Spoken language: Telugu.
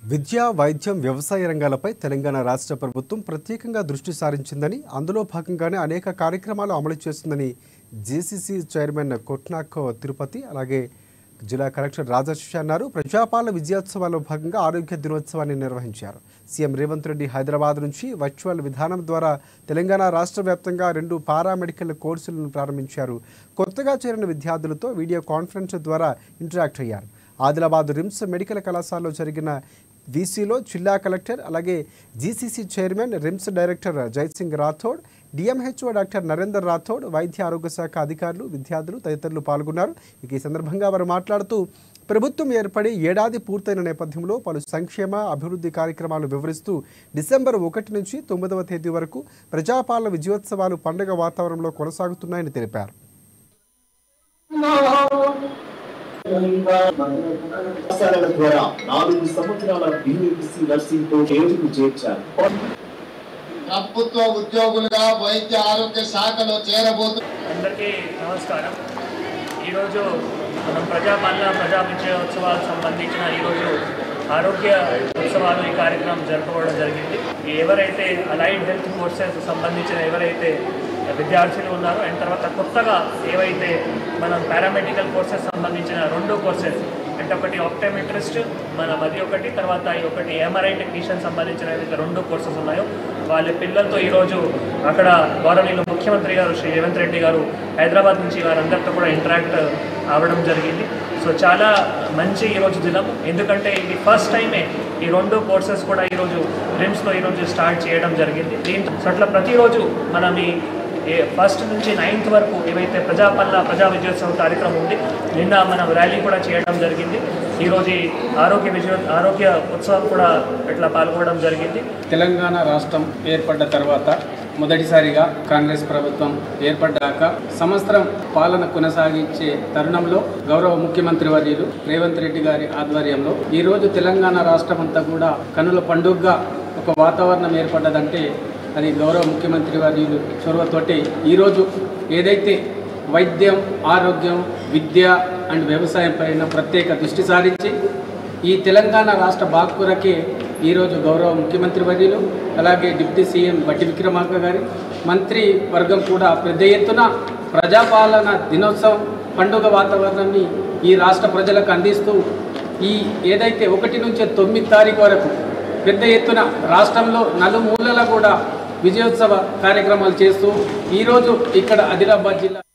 విద్య వైద్యం వ్యవసాయ రంగాలపై తెలంగాణ రాష్ట్ర ప్రభుత్వం ప్రత్యేకంగా దృష్టి సారించిందని అందులో భాగంగానే అనేక కార్యక్రమాలు అమలు చేస్తుందని జేసీసీ చైర్మన్ కొట్నాక్ తిరుపతి అలాగే జిల్లా కలెక్టర్ రాజశేష అన్నారు ప్రజాపాలన విజయోత్సవాల్లో భాగంగా ఆరోగ్య దినోత్సవాన్ని నిర్వహించారు సీఎం రేవంత్ రెడ్డి హైదరాబాద్ నుంచి వర్చువల్ విధానం ద్వారా తెలంగాణ రాష్ట్ర వ్యాప్తంగా రెండు పారామెడికల్ కోర్సులను ప్రారంభించారు కొత్తగా చేరిన విద్యార్థులతో వీడియో కాన్ఫరెన్స్ ద్వారా ఇంటరాక్ట్ అయ్యారు ఆదిలాబాద్ రిమ్స్ మెడికల్ కళాశాలలో జరిగిన వీసీలో జిల్లా కలెక్టర్ అలాగే GCC chairman RIMS director Jaisingh Rathod DMHO doctor Narender Rathod వైద్య ఆరోగ్య శాఖ అధికారులు విద్యార్థులు తదితరులు పాల్గొన్నారు ఇక ఈ సందర్భంగా వారు మాట్లాడుతూ ప్రభుత్వం ఏర్పడి ఏడాది పూర్తయిన నేపథ్యంలో పలు సంక్షేమ అభివృద్ధి కార్యక్రమాలు వివరిస్తూ డిసెంబర్ ఒకటి నుంచి తొమ్మిదవ తేదీ వరకు ప్రజాపాలన విజయోత్సవాలు పండుగ వాతావరణంలో కొనసాగుతున్నాయని తెలిపారు పాఠశాలల ద్వారా నాలుగు సంవత్సరాల బీఎస్సీ నర్సింగ్ తో చేరుకు చేర్చారు ప్రభుత్వ ఉద్యోగులుగా వైద్య ఆరోగ్య శాఖలో చేరబోతు అందరికీ నమస్కారం ఈరోజు మనం ప్రజాపాలన ప్రజా విజయోత్సవాలకు సంబంధించిన ఈరోజు ఆరోగ్య ఉత్సవాలు ఈ కార్యక్రమం జరుపుకోవడం జరిగింది ఎవరైతే అలైడ్ హెల్త్ కోర్సెస్ సంబంధించిన ఎవరైతే విద్యార్థులు ఉన్నారో అండ్ తర్వాత కొత్తగా ఏవైతే మనం పారామెడికల్ కోర్సెస్ సంబంధించిన రెండు కోర్సెస్ అంటే ఒకటి ఆప్టోమెట్రిస్ట్ మన మది ఒకటి తర్వాత ఈ ఒకటి ఎంఆర్ఐ టెక్నీషియన్ సంబంధించిన ఏవైతే రెండు కోర్సెస్ ఉన్నాయో వాళ్ళ పిల్లలతో ఈరోజు అక్కడ గౌరవనీయులు ముఖ్యమంత్రి గారు శ్రీ రేవంత్ రెడ్డి గారు హైదరాబాద్ నుంచి వారందరితో కూడా ఇంటరాక్ట్ అవ్వడం జరిగింది సో చాలా మంచి ఈరోజు దినం ఎందుకంటే ఇది ఫస్ట్ టైమే ఈ రెండు కోర్సెస్ కూడా ఈరోజు రిమ్స్లో ఈరోజు స్టార్ట్ చేయడం జరిగింది దీంతో సో అట్లా ప్రతిరోజు మనం ఈ ఏ ఫస్ట్ నుంచి నైన్త్ వరకు ఏవైతే ప్రజాపాలన ప్రజా విజయోత్సవం కార్యక్రమం ఉంది నిన్న మనం ర్యాలీ కూడా చేయడం జరిగింది ఈరోజు ఈ ఆరోగ్య విజయ ఆరోగ్య ఉత్సవం కూడా ఇట్లా పాల్గొనడం జరిగింది తెలంగాణ రాష్ట్రం ఏర్పడ్డ తర్వాత మొదటిసారిగా కాంగ్రెస్ ప్రభుత్వం ఏర్పడ్డాక సంవత్సరం పాలన కొనసాగించే తరుణంలో గౌరవ ముఖ్యమంత్రి వర్యులు రేవంత్ రెడ్డి గారి ఆధ్వర్యంలో ఈరోజు తెలంగాణ రాష్ట్రం అంతా కూడా కనుల పండుగగా ఒక వాతావరణం ఏర్పడ్డదంటే అది గౌరవ ముఖ్యమంత్రి వర్యులు చొరవతోటి ఈరోజు ఏదైతే వైద్యం ఆరోగ్యం విద్య అండ్ వ్యవసాయం పైన ప్రత్యేక దృష్టి సారించి ఈ తెలంగాణ రాష్ట్ర బాక్కురకే ఈరోజు గౌరవ ముఖ్యమంత్రి వర్యులు అలాగే డిప్యూటీ సీఎం బట్టి విక్రమార్క గారి మంత్రి వర్గం కూడా పెద్ద ఎత్తున ప్రజాపాలన దినోత్సవం పండుగ వాతావరణాన్ని ఈ రాష్ట్ర ప్రజలకు అందిస్తూ ఈ ఏదైతే ఒకటి నుంచి తొమ్మిది తారీఖు వరకు పెద్ద ఎత్తున రాష్ట్రంలో నలుమూలల కూడా విజయోత్సవ కార్యక్రమాలు చేస్తూ ఈరోజు ఇక్కడ ఆదిలాబాద్ జిల్లా